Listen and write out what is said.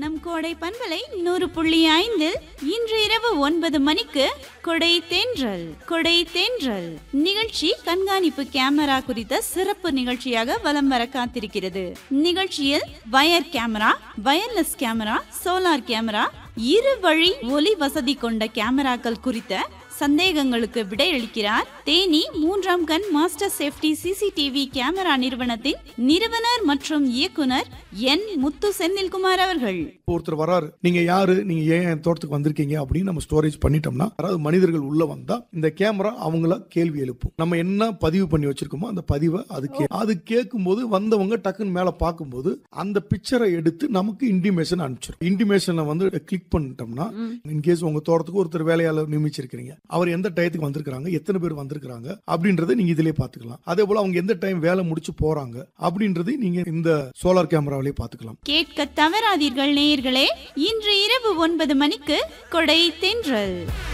நம் கோடை பண்பலை நூறு புள்ளி ஐந்தில் இன்று இரவு ஒன்பது மணிக்கு கொடை தென்றல் கொடை தென்றல் நிகழ்ச்சி கண்காணிப்பு கேமரா குறித்த சிறப்பு நிகழ்ச்சியாக வலம் வர காத்திருக்கிறது நிகழ்ச்சியில் wire camera wireless camera solar camera இரு வழி ஒலி வசதி கொண்ட கேமராக்கள் குறித்த சந்தேகங்களுக்கு விடையளிக்கிறார் தேனி மூன்றாம் கண் மாஸ்டர் சேஃப்டி சிசிடிவி கேமரா நிறுவனத்தின் நிறுவனர் மற்றும் இயக்குனர் என் முத்து செந்தில்குமார் அவர்கள் ஒருத்தர் வராரு நீங்க யாரு நீங்க ஏன் என் தோட்டத்துக்கு வந்திருக்கீங்க அப்படின்னு நம்ம ஸ்டோரேஜ் பண்ணிட்டோம்னா அதாவது மனிதர்கள் உள்ள வந்தா இந்த கேமரா அவங்கள கேள்வி எழுப்பும் நம்ம என்ன பதிவு பண்ணி வச்சிருக்கோமோ அந்த பதிவை அது கே அது கேட்கும் போது வந்தவங்க டக்குன்னு மேல பார்க்கும்போது அந்த பிக்சரை எடுத்து நமக்கு இன்டிமேஷன் அனுப்பிச்சிடும் இன்டிமேஷனை வந்து கிளிக் பண்ணிட்டோம்னா இன்கேஸ் உங்க தோட்டத்துக்கு ஒருத்தர் வேலையாளர் நியமிச்சிருக்கீங்க அவர் எந்த டயத்துக்கு வந்திருக்காங்க எத்தனை பேர் வந்திருக்காங்க அப்படின்றத நீங்க இதிலே பாத்துக்கலாம் அதே போல அவங்க எந்த டைம் வேலை முடிச்சு போறாங்க அப்படின்றதை நீங்க இந்த சோலார் கேமராவிலே பாத்துக்கலாம் கேட்க தவறாதீர்கள் நேயர்களே இன்று இரவு ஒன்பது மணிக்கு கொடை தென்றல்